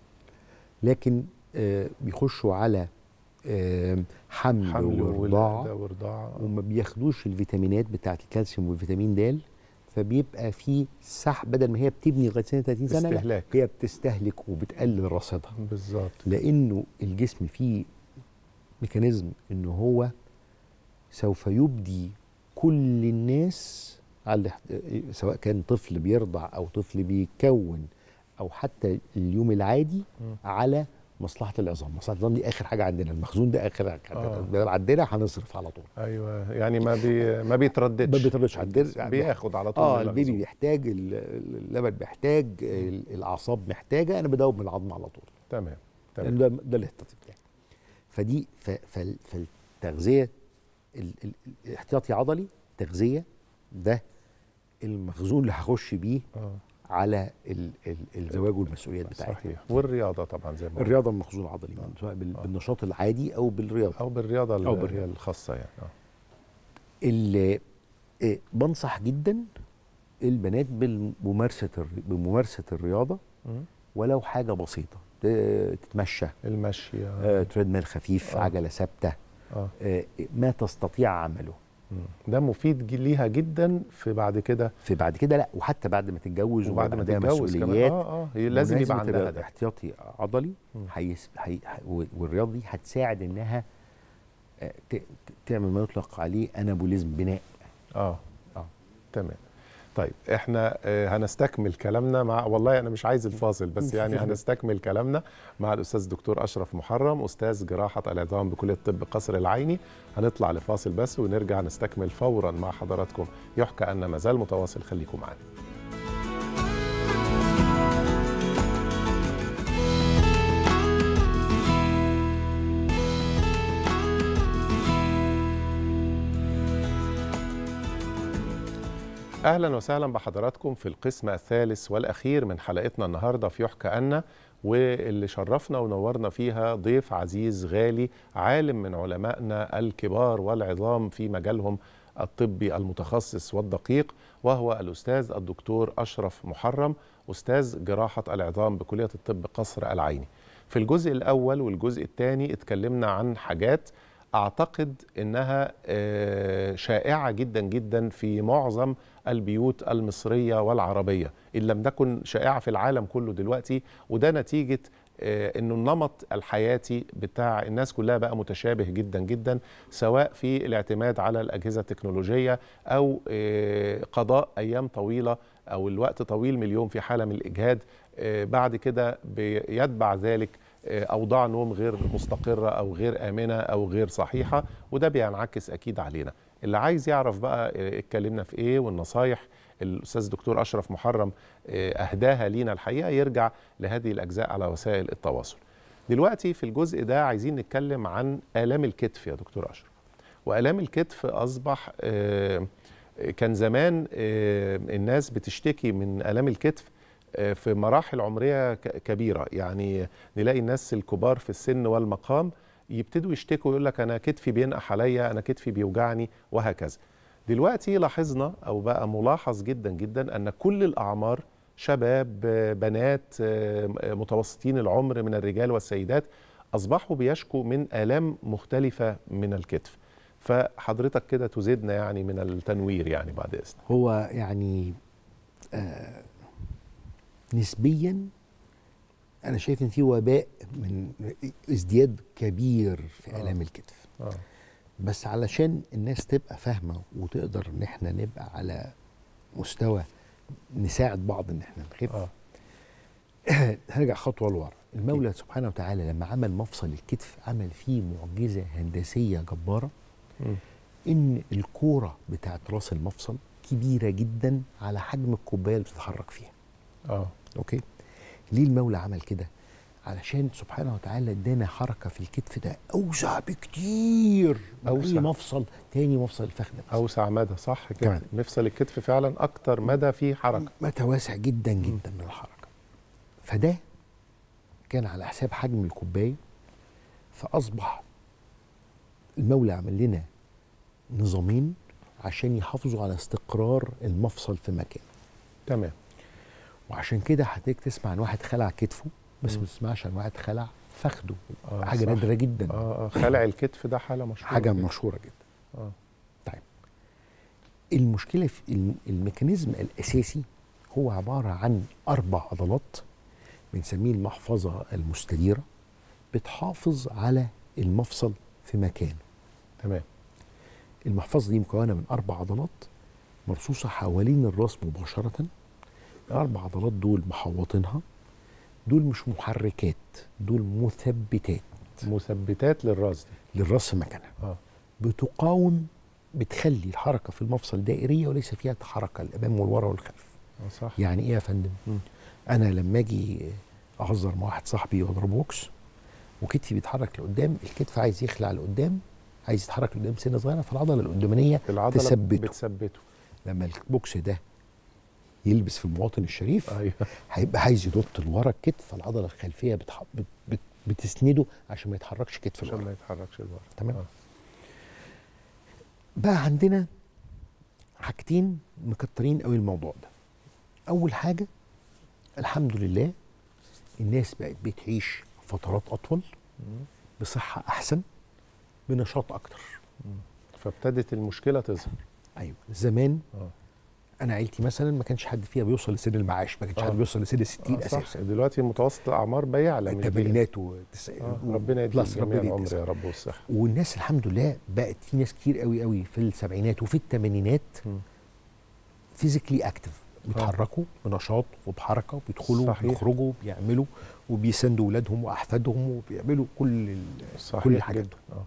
لكن آه بيخشوا على آه حمل, حمل ورضاعه ولاده ورضاعه وما بياخدوش الفيتامينات بتاعه الكالسيوم والفيتامين د فبيبقى في سحب بدل ما هي بتبني لغايه سنه 30 سنه لا استهلاك هي بتستهلك وبتقلل رصيدها بالظبط لانه الجسم فيه ميكانيزم ان هو سوف يبدي كل الناس على الاحت- سواء كان طفل بيرضع او طفل بيكون او حتى اليوم العادي مم. على مصلحه العظام مصلحه العظام دي اخر حاجه عندنا المخزون ده اخر حاجه آه. عندنا عندنا هنصرف على طول ايوه يعني ما بي ما بيترددش ما بيترددش على الدرس بياخد على طول اه من البيبي المخزون. بيحتاج ال- اللبن بيحتاج ال- الاعصاب محتاجه انا بدوب من العظم على طول تمام لان تمام ده ده الاحتياطي بتاعي فدي ف- فال- فالتغذيه ال- ال- الاحتياطي عضلي تغذيه ده المخزون اللي هخش بيه اه على ال ال الزواج والمسؤوليات بتاعتي صحيح والرياضه طبعا زي ما قلت. الرياضه مخزون عضلي آه. سواء بال- آه. بالنشاط العادي او بالرياضه او بالرياضه اللي أو هي بالرياضة. الخاصه يعني اه اللي آه، بنصح جدا البنات بممارسه الر- بممارسه الرياضه مم. ولو حاجه بسيطه ت- تتمشى المشي آه، تريدميل خفيف آه. عجله ثابته اه آه، ما تستطيع عمله مم. ده مفيد ج- ليها جدا في بعد كده في بعد كده لا وحتى بعد ما تتجوز وبعد ما وعندها تتجوز كمان مسؤوليات اه اه هي لازم يبقى بمناسبة عندها الرياضة، ده احتياطي عضلي مم. حيس... حي... ح- والرياضه دي هتساعد انها آه، ت... ت- تعمل ما يطلق عليه انابوليزم بناء اه آه. تمام طيب احنا آه، هنستكمل كلامنا مع والله انا مش عايز الفاصل بس يعني هنستكمل كلامنا مع الاستاذ دكتور اشرف محرم استاذ جراحه العظام بكليه طب قصر العيني هنطلع لفاصل بس ونرجع نستكمل فورا مع حضراتكم يحكى ان ما زال متواصل خليكم معانا اهلا وسهلا بحضراتكم في القسم الثالث والاخير من حلقتنا النهارده في يحكى أن واللي شرفنا ونورنا فيها ضيف عزيز غالي عالم من علمائنا الكبار والعظام في مجالهم الطبي المتخصص والدقيق وهو الاستاذ الدكتور اشرف محرم استاذ جراحه العظام بكليه الطب قصر العيني. في الجزء الاول والجزء الثاني اتكلمنا عن حاجات اعتقد انها آه، شائعه جدا جدا في معظم البيوت المصريه والعربيه ان لم تكن شائعه في العالم كله دلوقتي وده نتيجه آه، انه النمط الحياتي بتاع الناس كلها بقى متشابه جدا جدا سواء في الاعتماد على الاجهزه التكنولوجيه او آه، قضاء ايام طويله او الوقت طويل من اليوم في حاله من الاجهاد آه، بعد كده بيتبع ذلك آه، اوضاع نوم غير مستقره او غير امنه او غير صحيحه وده بينعكس اكيد علينا اللي عايز يعرف بقى آه، اتكلمنا في ايه والنصايح الاستاذ دكتور اشرف محرم آه، اهداها لينا الحقيقه يرجع لهذه الاجزاء على وسائل التواصل دلوقتي في الجزء ده عايزين نتكلم عن الام الكتف يا دكتور اشرف والام الكتف اصبح آه، كان زمان آه، الناس بتشتكي من الام الكتف آه، في مراحل عمريه ك- كبيره يعني نلاقي الناس الكبار في السن والمقام يبتدوا يشتكوا يقول لك انا كتفي بينقح عليا انا كتفي بيوجعني وهكذا دلوقتي لاحظنا او بقى ملاحظ جدا جدا ان كل الاعمار شباب آه، بنات آه، متوسطين العمر من الرجال والسيدات اصبحوا بيشكوا من الام مختلفه من الكتف فحضرتك كده تزيدنا يعني من التنوير يعني بعد اذنك هو يعني آه نسبيا انا شايف ان في وباء من ازدياد كبير في آه. الام الكتف اه بس علشان الناس تبقى فاهمه وتقدر ان احنا نبقى على مستوى نساعد بعض ان احنا نخف اه هرجع خطوه لورا المولى سبحانه وتعالى لما عمل مفصل الكتف عمل فيه معجزه هندسيه جباره مم. ان الكوره بتاعت راس المفصل كبيره جدا على حجم الكوبايه اللي بتتحرك فيها اه اوكي ليه المولى عمل كده علشان سبحانه وتعالى ادانا حركه في الكتف ده اوسع بكتير من اي أوسع. مفصل تاني مفصل الفخذ مثلاً. اوسع مدى صح كده كمان. مفصل الكتف فعلا اكتر مدى فيه حركه متى واسع جدا جدا من الحركه فده كان على حساب حجم الكوبايه فاصبح المولى عمل لنا نظامين عشان يحافظوا على استقرار المفصل في مكانه تمام وعشان كده حضرتك تسمع عن واحد خلع كتفه بس ما تسمعش عن واحد خلع فخده آه، حاجه صح. نادره جدا اه آه، خلع الكتف ده حاله مشهوره حاجه جداً. مشهوره جدا اه طيب المشكله في الم- الميكانيزم الاساسي هو عباره عن اربع عضلات بنسميه المحفظه المستديره بتحافظ على المفصل في مكانه تمام المحفظه دي مكونه من اربع عضلات مرصوصه حوالين الراس مباشره الاربع عضلات دول محوطينها دول مش محركات دول مثبتات مثبتات للراس دي للراس في مكانها اه بتقاوم بتخلي الحركه في المفصل دائريه وليس فيها حركه الامام والورا والخلف آه، صح يعني ايه يا فندم مم. انا لما اجي اهزر مع واحد صاحبي واضرب بوكس وكتفي بيتحرك لقدام الكتف عايز يخلع لقدام عايز يتحرك لقدام سنه صغيره فالعضله القدامانيه العضله تثبته. بتثبته لما البوكس ده يلبس في المواطن الشريف ايوه هيبقى عايز ينط لورا الكتف فالعضله الخلفيه بتح... بت... بت... بتسنده عشان ما يتحركش كتف عشان لورا ما يتحركش لورا تمام آه. بقى عندنا حاجتين مكترين قوي الموضوع ده اول حاجه الحمد لله الناس بقت بتعيش فترات اطول مم. بصحه احسن بنشاط اكتر فابتدت المشكله تظهر ايوه زمان اه انا عيلتي مثلا ما كانش حد فيها بيوصل لسن المعاش ما كانش آه. حد بيوصل لسن ال 60 آه، صح اساسا دلوقتي متوسط الاعمار بيعلى مش بيقل. الثمانينات والتسعينات آه. ربنا يديم بلس جميع ربنا العمر يديم يا رب والصحه والناس الحمد لله بقت في ناس كتير قوي قوي في السبعينات وفي الثمانينات مم. فيزيكلي اكتف بيتحركوا بنشاط وبحركه وبيدخلوا صحيح. وبيخرجوا بيعملوا وبيساندوا اولادهم واحفادهم وبيعملوا كل ال- صحيح كل الحاجات جدا. اه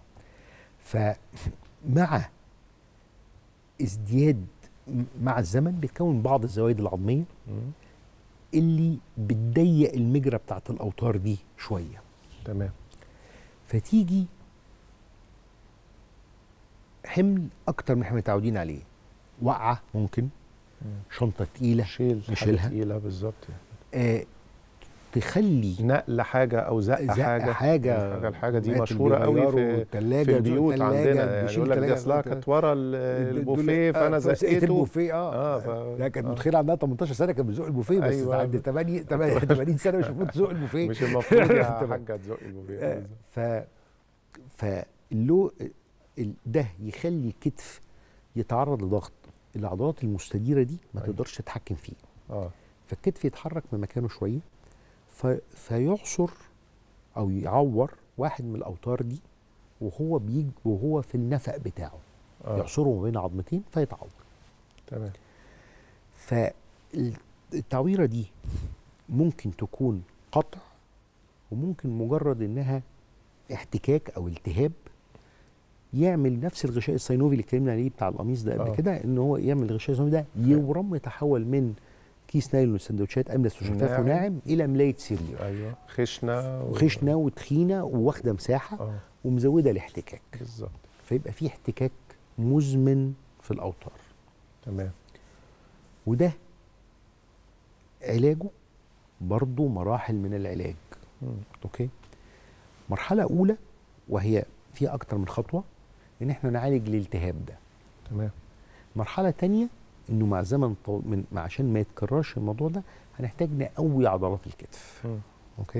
فمع ازدياد م- مع الزمن بيتكون بعض الزوايد العظميه مم. اللي بتضيق المجرى بتاعت الاوتار دي شويه تمام فتيجي حمل اكتر من احنا متعودين عليه وقعه ممكن مم. شنطه تقيله شيل حاجه نشيلها. تقيله بالظبط يعني. آه تخلي نقل حاجه او زق, زق حاجه حاجه حاجه الحاجه دي الأمهات مشهوره قوي بيغيروا في التلاجة في البيوت تلاجة عندنا يعني بيشيل يقول لك دي تلاجة اصلها بتاع- كانت ورا ال- البوفيه فانا زقيت زقيته البوفيه اه, آه، آه ف- لا كانت آه. متخيله عندها 18 سنه كانت بتزق البوفيه بس أيوة. عند 8 80 سنه مش المفروض تزق البوفيه مش المفروض يا تمام. حاجه تزق البوفيه آه، بالظبط. ف فاللو ال- ده يخلي الكتف يتعرض لضغط العضلات المستديره دي ما أيوة. تقدرش تتحكم فيه اه فالكتف يتحرك من مكانه شويه ف... فيعصر او يعور واحد من الاوتار دي وهو بيج وهو في النفق بتاعه اه يعصره ما بين عظمتين فيتعور تمام فالتعويره دي ممكن تكون قطع وممكن مجرد انها احتكاك او التهاب يعمل نفس الغشاء الصينوفي اللي اتكلمنا عليه بتاع القميص ده قبل آه. كده ان هو يعمل الغشاء الصينوفي ده يورم يتحول من كيس نايلون وسندوتشات املس وشفاف ناعم. وناعم الى ملايه سرير ايوه خشنه و... وخشنه وتخينه وواخده مساحه اه ومزوده الاحتكاك بالظبط فيبقى في احتكاك مزمن في الاوتار تمام وده علاجه برضه مراحل من العلاج مم. اوكي مرحله اولى وهي فيها اكتر من خطوه ان احنا نعالج الالتهاب ده تمام مرحله تانية انه مع زمن طو... من مع عشان ما يتكررش الموضوع ده هنحتاج نقوي عضلات الكتف مم. اوكي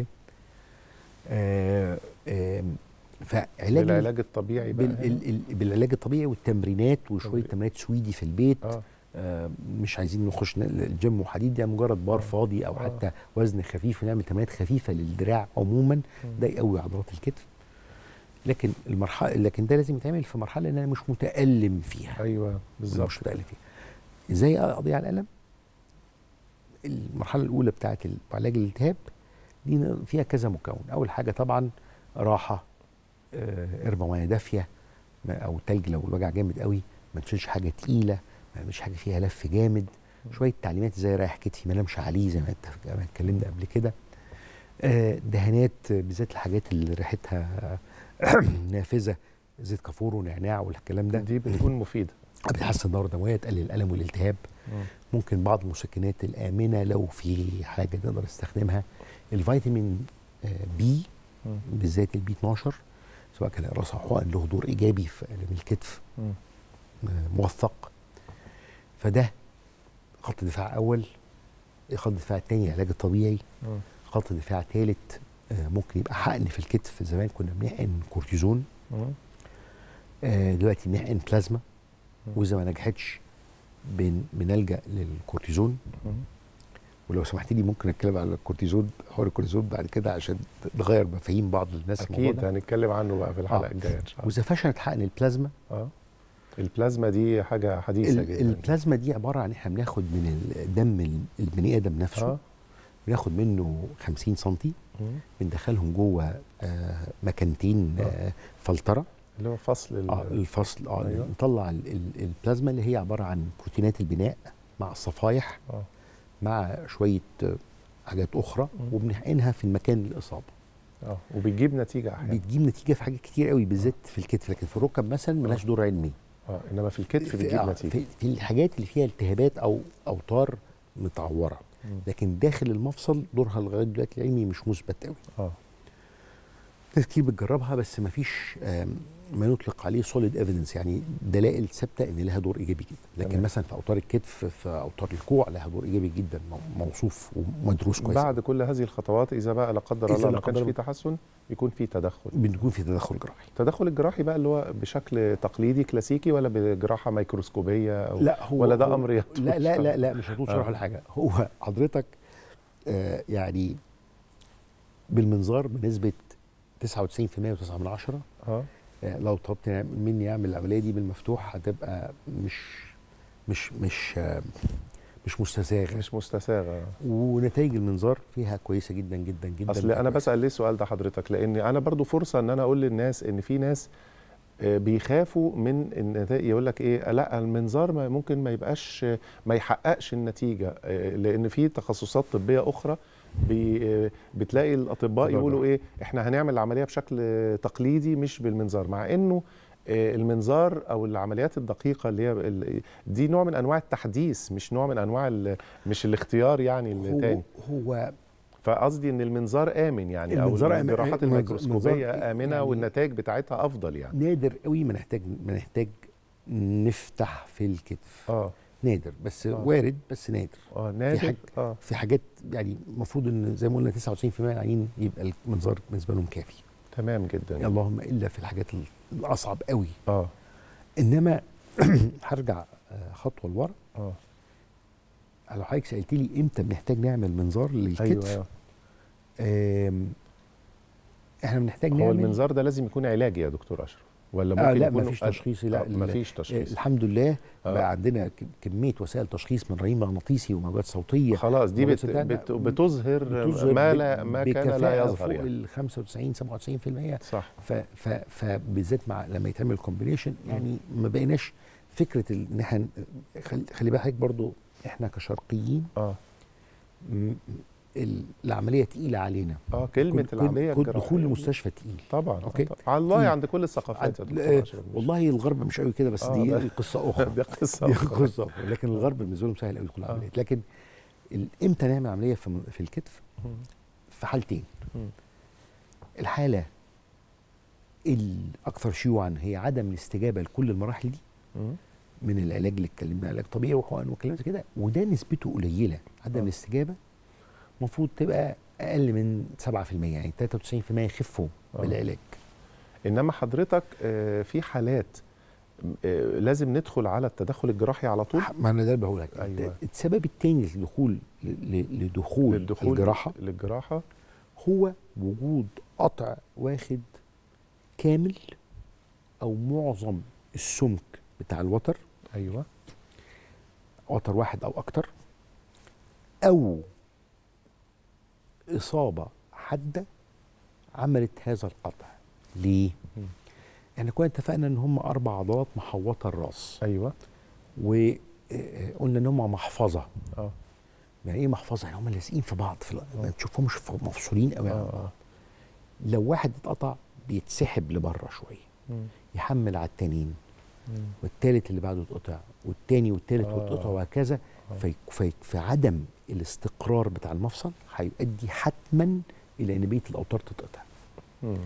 آه آه فعلاج بالعلاج الطبيعي بقى بال... ال... ال... بالعلاج الطبيعي والتمرينات وشويه طبيعي. تمرينات سويدي في البيت اه آه مش عايزين نخش ن- الجيم وحديد ده مجرد بار آه. فاضي او آه. حتى وزن خفيف ونعمل تمرينات خفيفه للدراع عموما مم. ده يقوي عضلات الكتف لكن المرحله لكن ده لازم يتعمل في مرحله ان انا مش متالم فيها ايوه بالظبط مش متالم فيها ازاي اقضي على الالم المرحله الاولى بتاعه ال- علاج الالتهاب دي ن- فيها كذا مكون اول حاجه طبعا راحه آه، ارمى ميه دافيه ما- او تلج لو الوجع جامد قوي ما تشيلش حاجه تقيله ما تعملش حاجه فيها لف جامد شويه تعليمات زي رايح كتفي ما نامش عليه زي ما انت ما اتكلمنا قبل كده آه، دهانات آه، بالذات الحاجات اللي ريحتها نافذه زيت كافور ونعناع والكلام ده دي بتكون مفيده بتحسن الدوره الدمويه تقلل الالم والالتهاب ممكن بعض المسكنات الامنه لو في حاجه نقدر نستخدمها الفيتامين آه، بي مم. بالذات البي 12 سواء كان اقراص او حقن له دور ايجابي في الم الكتف مم. آه، موثق فده خط دفاع اول خط دفاع تاني العلاج الطبيعي مم. خط دفاع ثالث ممكن يبقى حقن في الكتف زمان كنا بنحقن كورتيزون مم. آه، دلوقتي بنحقن بلازما مم. واذا ما نجحتش بن- بنلجا للكورتيزون مم. ولو سمحت لي ممكن اتكلم على الكورتيزون حوار الكورتيزون بعد كده عشان نغير مفاهيم بعض الناس في الموضوع اكيد ده. هنتكلم عنه بقى في الحلقه آه. الجايه ان شاء الله واذا فشلت حقن البلازما اه البلازما دي حاجه حديثه ال- جدا البلازما دي عباره عن احنا بناخد من الدم ال- البني ادم نفسه اه بناخد منه 50 سم مم. بندخلهم جوه آه مكانتين آه. آه فلتره اللي هو فصل ال- اه الفصل اه أيوة. نطلع ال- ال- البلازما اللي هي عباره عن بروتينات البناء مع الصفايح اه مع شويه آه، حاجات اخرى مم. وبنحقنها في المكان الاصابه اه وبتجيب نتيجه احيانا بتجيب نتيجه في حاجات كتير قوي بالذات في الكتف لكن في الركب مثلا ملهاش دور علمي اه انما في الكتف في, بتجيب آه، نتيجه في, في الحاجات اللي فيها التهابات او اوتار متعوره مم. لكن داخل المفصل دورها لغايه دلوقتي العلمي مش مثبت قوي اه ناس كتير بتجربها بس ما فيش ما يطلق عليه سوليد ايفيدنس يعني دلائل ثابته ان لها دور ايجابي جدا لكن تمام. مثلا في اوتار الكتف في اوتار الكوع لها دور ايجابي جدا مو- موصوف ومدروس كويس بعد كل هذه الخطوات اذا بقى لا قدر إذا الله لا ما كانش قدر في الله. تحسن يكون في تدخل بنكون في تدخل جراحي التدخل الجراحي بقى اللي هو بشكل تقليدي كلاسيكي ولا بجراحه ميكروسكوبيه أو لا هو ولا ده هو- امر يطول لا لا شرحه؟ لا لا مش هطول آه. شرح ولا حاجه هو حضرتك آه يعني بالمنظار بنسبه 99.9 من عشرة اه آه لو طلبت نعم- مني اعمل العمليه دي بالمفتوح هتبقى مش مش مش آه مش مستساغه مش مستساغه ونتائج المنظار فيها كويسه جدا جدا جدا اصل انا بسال ليه السؤال ده حضرتك لان انا برضو فرصه ان انا اقول للناس ان في ناس آه، بيخافوا من النتائج يقول لك ايه لا المنظار ما ممكن ما يبقاش ما يحققش النتيجه آه، لان في تخصصات طبيه اخرى بي آه، بتلاقي الاطباء تضرر. يقولوا ايه احنا هنعمل العمليه بشكل تقليدي مش بالمنظار مع انه آه، المنظار او العمليات الدقيقه اللي هي ال- دي نوع من انواع التحديث مش نوع من انواع ال- مش الاختيار يعني هو التاني هو فقصدي ان المنظار امن يعني او المنظار آمن- الجراحات المنظار- الميكروسكوبيه المنظار امنه يعني- والنتائج بتاعتها افضل يعني نادر قوي ما نحتاج ما نحتاج نفتح في الكتف اه نادر بس آه. وارد بس نادر اه نادر حاجة. اه في حاجات يعني المفروض ان زي ما قلنا 99% من العيانين يبقى المنظار بالنسبه لهم كافي تمام جدا اللهم الا في الحاجات ال- الاصعب قوي اه انما هرجع آه، خطوه لورا اه لو حضرتك سالت لي امتى بنحتاج نعمل منظار للكتف ايوه آم، احنا بنحتاج هو نعمل المنظار ده لازم يكون علاجي يا دكتور اشرف ولا ممكن آه لا يكون ما فيش تشخيصي لا ما ال- فيش آه، تشخيص الحمد لله آه. بقى عندنا ك- كميه وسائل تشخيص من رنين مغناطيسي وموجات صوتيه خلاص دي بت موجات بت صوتية. بتظهر, بتظهر ما ب- لا ما كان لا بكفاءة يظهر فوق يعني ال 95 97% صح ف ف فبالذات مع لما يتعمل كومبينيشن يعني ما بقيناش فكره ال- ان احنا خلي, خلي بالك برضو احنا كشرقيين اه م- ال- العمليه تقيله علينا اه كلمه كل- العمليه كل الجراحية دخول دي- المستشفى تقيل طبعا أوكي. طبعا. على الله تقيل. عند كل الثقافات يا عد- دكتور آه، أشرف مش- والله الغرب مش قوي كده بس آه، دي لا. قصه اخرى دي قصه دي أخرى. قصه أخرى. لكن الغرب بالنسبه لهم سهل قوي يدخل آه. عمليات لكن ال- امتى نعمل عمليه في في الكتف مم. في حالتين مم. الحاله الاكثر شيوعا هي عدم الاستجابه لكل المراحل دي مم. من العلاج اللي اتكلمنا علاج طبيعي وحقن وكلام زي كده وده نسبته قليله عدم آه. الاستجابه المفروض تبقى اقل من 7% يعني 93% يخفوا آه. بالعلاج انما حضرتك آه، في حالات آه، لازم ندخل على التدخل الجراحي على طول ما انا ده اللي بقول لك أيوة. السبب الثاني للدخول ل- ل- لدخول للدخول الجراحه للجراحه هو وجود قطع واخد كامل او معظم السمك بتاع الوتر ايوه وتر واحد او اكتر او اصابه حاده عملت هذا القطع ليه مم. احنا كنا اتفقنا ان هم اربع عضلات محوطه الراس ايوه وقلنا ان هم محفظه اه يعني ايه محفظه يعني هم لازقين في بعض في ال- ما تشوفهمش ف- مفصولين قوي عن اه بعض اه لو واحد اتقطع بيتسحب لبره شويه مم. يحمل على التانيين مم. والتالت اللي بعده اتقطع والتاني والتالت آه. والتقطع وهكذا في في في عدم الاستقرار بتاع المفصل هيؤدي حتما الى ان بقيه الاوتار تتقطع مم.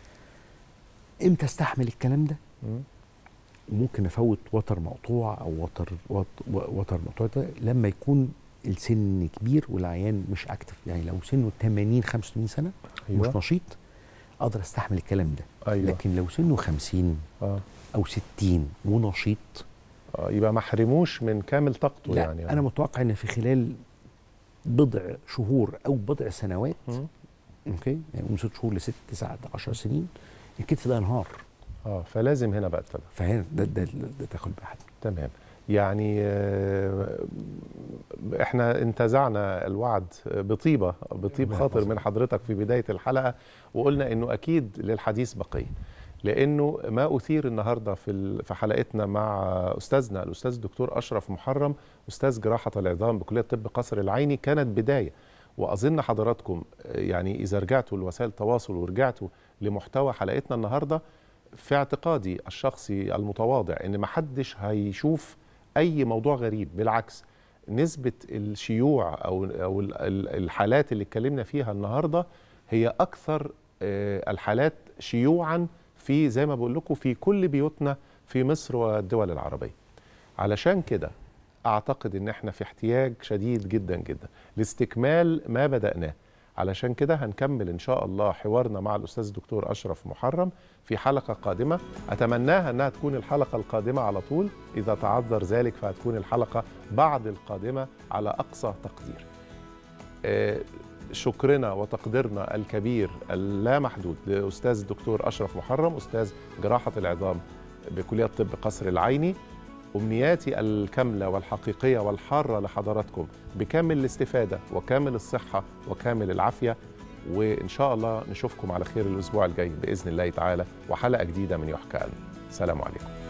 امتى استحمل الكلام ده مم. وممكن افوت وتر مقطوع او وتر وت- وتر مقطوع ده لما يكون السن كبير والعيان مش اكتف يعني لو سنه 80 85 سنه أيوة. مش نشيط اقدر استحمل الكلام ده ايوه لكن لو سنه 50 اه او 60 ونشيط آه، يبقى ما حرموش من كامل طاقته لا يعني انا متوقع ان في خلال بضع شهور او بضع سنوات مم. اوكي يعني من ست شهور لست تسعة 10 سنين الكتف ده انهار اه فلازم هنا بقى التدخل فهنا ده ده, ده تدخل بحد تمام يعني آه، احنا انتزعنا الوعد بطيبه بطيب الله خاطر يحفظك. من حضرتك في بدايه الحلقه وقلنا انه اكيد للحديث بقيه لانه ما اثير النهارده في ال- في حلقتنا مع استاذنا الاستاذ الدكتور اشرف محرم استاذ جراحه العظام بكليه طب قصر العيني كانت بدايه واظن حضراتكم آه، يعني اذا رجعتوا لوسائل التواصل ورجعتوا لمحتوى حلقتنا النهارده في اعتقادي الشخصي المتواضع ان ما حدش هيشوف اي موضوع غريب بالعكس نسبة الشيوع او او ال- ال- الحالات اللي اتكلمنا فيها النهارده هي اكثر آه، الحالات شيوعا في زي ما بقول لكم في كل بيوتنا في مصر والدول العربية علشان كده اعتقد ان احنا في احتياج شديد جدا جدا لاستكمال ما بدأناه علشان كده هنكمل ان شاء الله حوارنا مع الاستاذ الدكتور اشرف محرم في حلقه قادمه اتمناها انها تكون الحلقه القادمه على طول اذا تعذر ذلك فهتكون الحلقه بعد القادمه على اقصى تقدير آه، شكرنا وتقديرنا الكبير اللامحدود لاستاذ الدكتور اشرف محرم استاذ جراحه العظام بكليه طب قصر العيني امنياتي الكامله والحقيقيه والحاره لحضراتكم بكامل الاستفاده وكامل الصحه وكامل العافيه وان شاء الله نشوفكم على خير الاسبوع الجاي باذن الله تعالى وحلقه جديده من يحكى عنه. سلام عليكم